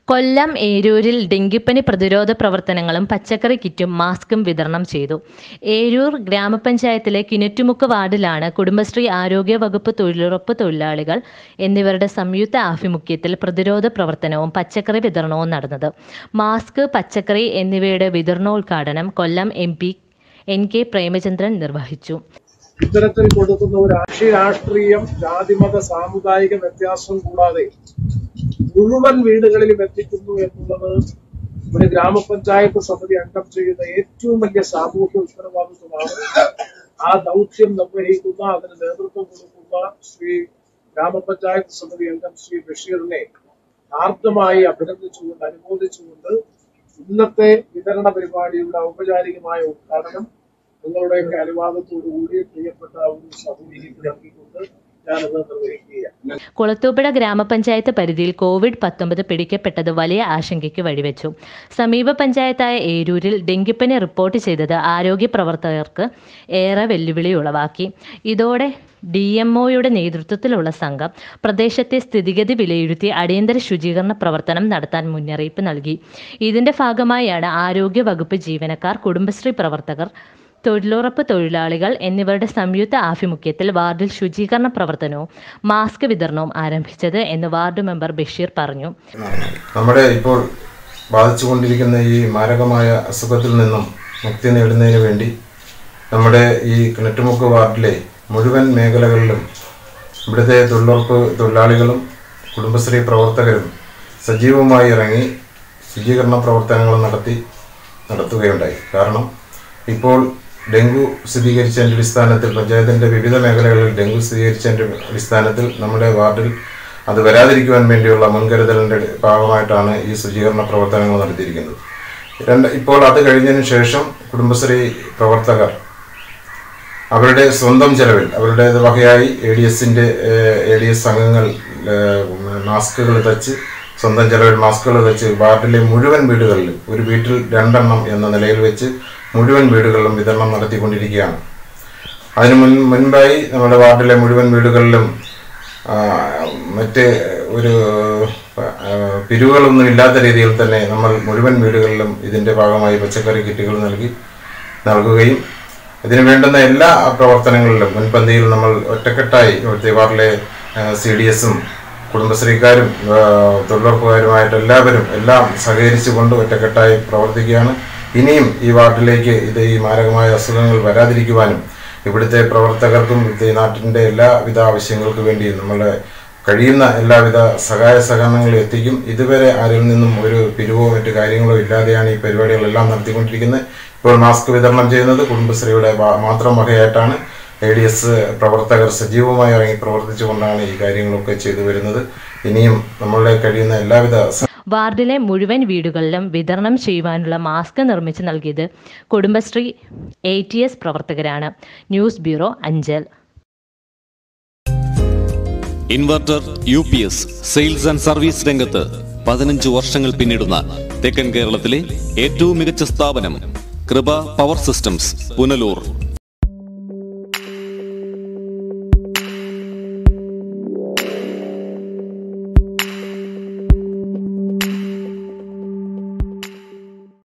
കൊല്ലം ഏരൂരിൽ ഡെങ്കിപ്പനി പ്രതിരോധ പ്രവർത്തനങ്ങളും പച്ചക്കറി കിറ്റും മാസ്കും വിതരണം ചെയ്തു ഏരൂർ ഗ്രാമപഞ്ചായത്തിലെ കിണറ്റുമുക്ക് വാർഡിലാണ് കുടുംബശ്രീ ആരോഗ്യ വകുപ്പ് തൊഴിലുറപ്പ് തൊഴിലാളികൾ എന്നിവരുടെ സംയുക്ത ആഭിമുഖ്യത്തിൽ പ്രതിരോധ പ്രവർത്തനവും പച്ചക്കറി വിതരണവും നടന്നത് മാസ്ക് പച്ചക്കറി എന്നിവയുടെ വിതരണോദ്ഘാടനം Kollam M P N K Premachandran നിർവഹിച്ചു ഇത്തരത്തിൽ കൊടുക്കുന്ന ഒരു രാഷ്ട്രീയ രാഷ്ട്രീയം ജാതിമത സാമുദായിക വ്യത്യാസം കൂടാതെ മുഴുവൻ വീടുകളിലും എത്തിക്കുന്നു എന്നുള്ളത് ഒരു ഗ്രാമപഞ്ചായത്ത് സമിതി അംഗം ചെയ്യുന്ന ഏറ്റവും വലിയ സാമൂഹ്യ ഉത്തരവാദിത്വമാണ് ആ ദൗത്യം നിർവഹിക്കുന്ന അതിന് നേതൃത്വം കൊടുക്കുന്ന ശ്രീ ഗ്രാമപഞ്ചായത്ത് സമിതി അംഗം ശ്രീ ബഷീറിനെ ആർദ്രമായി അഭിനന്ദിച്ചുകൊണ്ട് അനുമോദിച്ചുകൊണ്ട് ഇന്നത്തെ വിതരണ പരിപാടിയുടെ ഔപചാരികമായ ഉദ്ഘാടനം നിങ്ങളുടെയൊക്കെ അനുവാദത്തോടുകൂടി പ്രിയപ്പെട്ട ഒരു സഹോദരിക്ക് നൽകിക്കൊണ്ട് ഞാനത് നിർവഹിക്കുകയാണ് കുളത്തൂപ്പുഴ ഗ്രാമപഞ്ചായത്ത് പരിധിയിൽ കോവിഡ് പത്തൊമ്പത് പിടിക്കപ്പെട്ടത് വലിയ ആശങ്കയ്ക്ക് വഴിവെച്ചു സമീപ പഞ്ചായത്തായ ഏരൂരിൽ ഡെങ്കിപ്പനി റിപ്പോർട്ട് ചെയ്തത് ആരോഗ്യ പ്രവർത്തകർക്ക് ഏറെ വെല്ലുവിളി ഉളവാക്കി ഇതോടെ ഡി എം ഒയുടെ നേതൃത്വത്തിലുള്ള സംഘം പ്രദേശത്തെ സ്ഥിതിഗതി വിലയിരുത്തി അടിയന്തര ശുചീകരണ പ്രവർത്തനം നടത്താൻ മുന്നറിയിപ്പ് നൽകി ഇതിന്റെ ഭാഗമായാണ് ആരോഗ്യ വകുപ്പ് ജീവനക്കാർ കുടുംബശ്രീ പ്രവർത്തകർ തൊഴിലുറപ്പ് തൊഴിലാളികൾ എന്നിവരുടെ സംയുക്ത ആഭിമുഖ്യത്തിൽ വാർഡിൽ ശുചീകരണ പ്രവർത്തനവും മാസ്ക് വിതരണവും ആരംഭിച്ചത് എന്ന് വാർഡ് മെമ്പർ ബഷീർ പറഞ്ഞു നമ്മുടെ ഇപ്പോൾ ബാധിച്ചുകൊണ്ടിരിക്കുന്ന ഈ മാരകമായ അസുഖത്തിൽ നിന്നും മുക്തി നേടുന്നതിന് വേണ്ടി നമ്മുടെ ഈ കിണറ്റുമുക്ക് വാർഡിലെ മുഴുവൻ മേഖലകളിലും ഇവിടുത്തെ തൊഴിലുറപ്പ് തൊഴിലാളികളും കുടുംബശ്രീ പ്രവർത്തകരും സജീവമായി ഇറങ്ങി ശുചീകരണ പ്രവർത്തനങ്ങൾ നടത്തി നടത്തുകയുണ്ടായി കാരണം ഇപ്പോൾ ഡെങ്കു സ്ഥിരീകരിച്ചതിൻ്റെ അടിസ്ഥാനത്തിൽ പഞ്ചായത്തിൻ്റെ വിവിധ മേഖലകളിൽ ഡെങ്കു സ്ഥിരീകരിച്ചതിൻ്റെ അടിസ്ഥാനത്തിൽ നമ്മുടെ വാർഡിൽ അത് വരാതിരിക്കുവാൻ വേണ്ടിയുള്ള മുൻകരുതലിൻ്റെ ഭാഗമായിട്ടാണ് ഈ ശുചീകരണ പ്രവർത്തനങ്ങൾ നടത്തിയിരിക്കുന്നത് രണ്ട് ഇപ്പോൾ അത് കഴിഞ്ഞതിന് ശേഷം കുടുംബശ്രീ പ്രവർത്തകർ അവരുടെ സ്വന്തം ചെലവിൽ അവരുടെ വകയായി എ ഡി എസിൻ്റെ എ ഡി എസ് അംഗങ്ങൾ ഏഹ്, മാസ്കുകൾ തച്ച് സ്വന്തം ചെലവിൽ മാസ്കുകൾ വെച്ച് വാർഡിലെ മുഴുവൻ വീടുകളിലും ഒരു വീട്ടിൽ രണ്ടെണ്ണം എന്ന നിലയിൽ വെച്ച് മുഴുവൻ വീടുകളിലും വിതരണം നടത്തിക്കൊണ്ടിരിക്കുകയാണ് അതിനു മുൻ മുൻപായി നമ്മുടെ വാർഡിലെ മുഴുവൻ വീടുകളിലും ആ, മറ്റ് ഒരു ആ, പിരിവുകളൊന്നും ഇല്ലാത്ത രീതിയിൽ തന്നെ നമ്മൾ മുഴുവൻ വീടുകളിലും ഇതിൻ്റെ ഭാഗമായി പച്ചക്കറി കിറ്റുകൾ നൽകി നൽകുകയും ഇതിന് വേണ്ടുന്ന എല്ലാ പ്രവർത്തനങ്ങളിലും മുൻപന്തിയിൽ നമ്മൾ ഒറ്റക്കെട്ടായി ഇവിടുത്തെ വാർഡിലെ സി ഡി എസും കുടുംബശ്രീക്കാരും ആ, തൊഴിലുറപ്പുകാരുമായിട്ട് എല്ലാവരും എല്ലാം സഹകരിച്ചുകൊണ്ട് ഒറ്റക്കെട്ടായി പ്രവർത്തിക്കുകയാണ് ഇനിയും ഈ വാർഡിലേക്ക് ഇത് ഈ മാരകമായ അസുഖങ്ങൾ വരാതിരിക്കുവാനും ഇവിടുത്തെ പ്രവർത്തകർക്കും ഇവിടുത്തെ ഈ നാട്ടിൻ്റെ എല്ലാവിധ ആവശ്യങ്ങൾക്ക് വേണ്ടി നമ്മളെ കഴിയുന്ന എല്ലാവിധ സഹായ സഹകരണങ്ങളും എത്തിക്കും ഇതുവരെ ആരിൽ നിന്നും ഒരു പിരിവോ മറ്റു കാര്യങ്ങളോ ഇല്ലാതെയാണ് ഈ പരിപാടികളെല്ലാം നടത്തിക്കൊണ്ടിരിക്കുന്നത് ഇപ്പോൾ മാസ്ക് വിതരണം ചെയ്യുന്നത് കുടുംബശ്രീയുടെ ഭാ- മാത്രം വകയായിട്ടാണ് എ ഡി എസ് പ്രവർത്തകർ സജീവമായി ഇറങ്ങി പ്രവർത്തിച്ചുകൊണ്ടാണ് ഈ കാര്യങ്ങളൊക്കെ ചെയ്തു വരുന്നത് ഇനിയും നമ്മളുടെ കഴിയുന്ന എല്ലാവിധ സ- വാർഡിലെ മുഴുവൻ വീടുകളിലും വിതരണം ചെയ്യുവാനുള്ള മാസ്ക് നിർമ്മിച്ച് നൽകിയത് കുടുംബശ്രീ എ ടി എസ് പ്രവർത്തകരാണ് news bureau Anchal inverter U P S sales and service രംഗത്ത് പതിനഞ്ച് വർഷങ്ങൾ പിന്നിടുന്ന തെക്കൻ കേരളത്തിലെ ഏറ്റവും മികച്ച സ്ഥാപനം കൃപ പവർ സിസ്റ്റംസ് പുനലൂർ